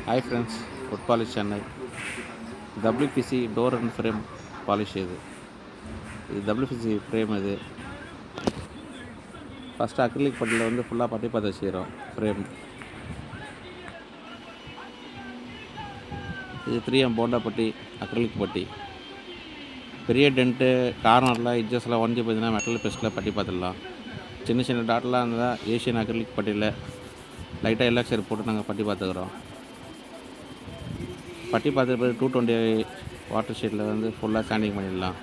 hi friends wood polish Chennai WPC door and frame polish இது இது WPC frame இது first acrylic பட்டியில் வந்து ஃபுல்லாக பட்டி பார்த்து வச்சுக்கிறோம் ஃப்ரேம் இது த்ரீ எம் போண்டா பட்டி அக்ரிலிக் பட்டி பெரிய டென்ட்டு கார்னரில் இட்ஜஸ்லாம் ஒன்ஜி போயிருந்தா மெட்டல் பெஸ்ட்டில் பட்டி பார்த்துடலாம் சின்ன சின்ன டாட்லாம் இருந்தால் ஏஷியன் அக்ரிலிக் பட்டியில் லைட்டாக எல்லா சைடு போட்டு நாங்கள் பட்டி பார்த்துக்குறோம் பட்டி பார்த்துட்டு பிறகு டூ டுவெண்ட்டி வாட்டர் ஷீட்டில் வந்து ஃபுல்லாக சாண்டிங் பண்ணிடலாம்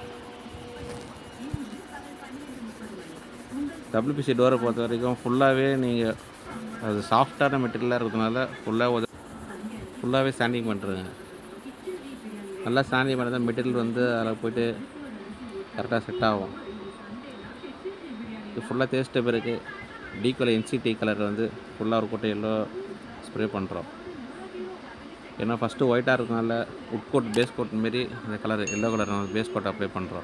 டபிள்யூபிசி டோரை பொறுத்த வரைக்கும் ஃபுல்லாகவே நீங்கள் அது சாஃப்டான மெட்டீரியலாக இருக்கிறதுனால ஃபுல்லாக உத ஃபுல்லாகவே சாண்டிங் பண்ணுறேங்க நல்லா சாண்டிங் பண்ணி தான் மெட்டீரியல் வந்து அதில் போயிட்டு கரெக்டாக செட் ஆகும் இது ஃபுல்லாக தேய்ச்சிட்ட பிறகு டீ கலர் என்சிடி கலர் வந்து ஃபுல்லாக ஒரு கோட்டை எல்லோ ஸ்ப்ரே பண்ணுறோம் ஏன்னா ஃபஸ்ட்டு ஒயிட்டாக இருக்கனால உட் கோட் பேஸ் கோட் மாரி இந்த colour yellow colour base coat apply பண்ணுறோம்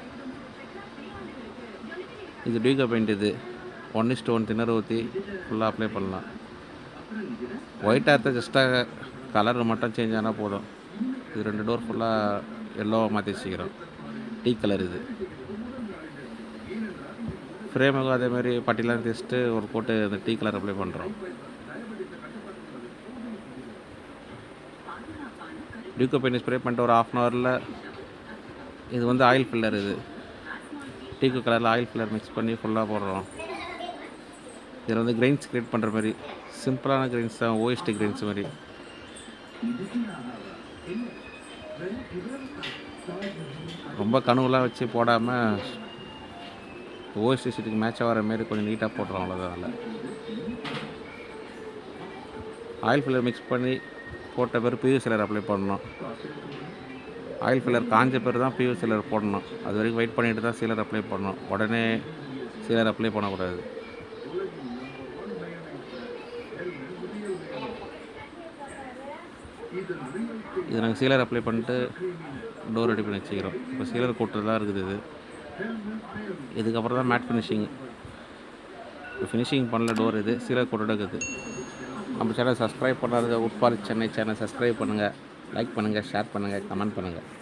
இது டியூகோ பெயிண்ட் இது ஒன் இஸ்ட் ஒன் திணறு ஊற்றி ஃபுல்லாக அப்ளை பண்ணலாம் ஒயிட்டாக இருந்தால் ஜஸ்ட்டாக கலர் மட்டும் சேஞ்ச் ஆனால் போதும் இது ரெண்டு டோர் ஃபுல்லாக எல்லோவாக மாற்றி வச்சுக்கிறோம் டீ கலர் இது ஃப்ரேமுக்கும் அதேமாதிரி பட்டிலாம் தேய்ச்சிட்டு ஒரு கோட்டு இந்த டீ கலர் அப்ளை பண்ணுறோம் டியூக்கோ பெயிண்ட் ஸ்ப்ரே பண்ணிட்டு ஒரு ஆஃப் அன் ஹவரில் இது வந்து ஆயில் ஃபில்லர் இது டீக்கோ கலரில் ஆயில் ஃபில்லர் மிக்ஸ் பண்ணி ஃபுல்லாக போடுறோம் இதில் வந்து கிரெயின்ஸ் க்ரியேட் பண்ணுற மாதிரி சிம்பிளான கிரெயின்ஸ் தான் ஓஎஸ்டி கிரெயின்ஸ் மாதிரி ரொம்ப கனவுலாம் வச்சு போடாமல் ஓஎஸ்டி ஷீட்டுக்கு மேட்ச் ஆகிற மாரி கொஞ்சம் நீட்டாக போடுறோம் அவ்வளோதான் அதில் ஆயில் ஃபில்லர் மிக்ஸ் பண்ணி போட்ட பிறகு பியூ சிலர் அப்ளை பண்ணணும் ஆயில் ஃபில்லர் காஞ்ச பிறகு தான் பியூ சிலர் போடணும் அது வரைக்கும் வெயிட் பண்ணிட்டு தான் சீலர் அப்ளை பண்ணணும் உடனே சீலர் அப்ளை பண்ணக்கூடாது இது நாங்கள் சீலர் அப்ளை பண்ணிட்டு டோர் ரெடி பண்ணி வச்சுக்கிறோம் இப்போ சீலர் கூட்டுறதுலாம் இருக்குது இது இதுக்கப்புறம் தான் மேட் ஃபினிஷிங் இப்போ ஃபினிஷிங் பண்ணல டோர் இது சீலர் கூட்டோட இருக்குது நம்ம சேனல் சப்ஸ்கிரைப் பண்ணாதவங்க உட்பால் சென்னை சேனல் சப்ஸ்கிரைப் பண்ணுங்கள் லைக் பண்ணுங்கள் ஷேர் பண்ணுங்கள் கமெண்ட் பண்ணுங்கள்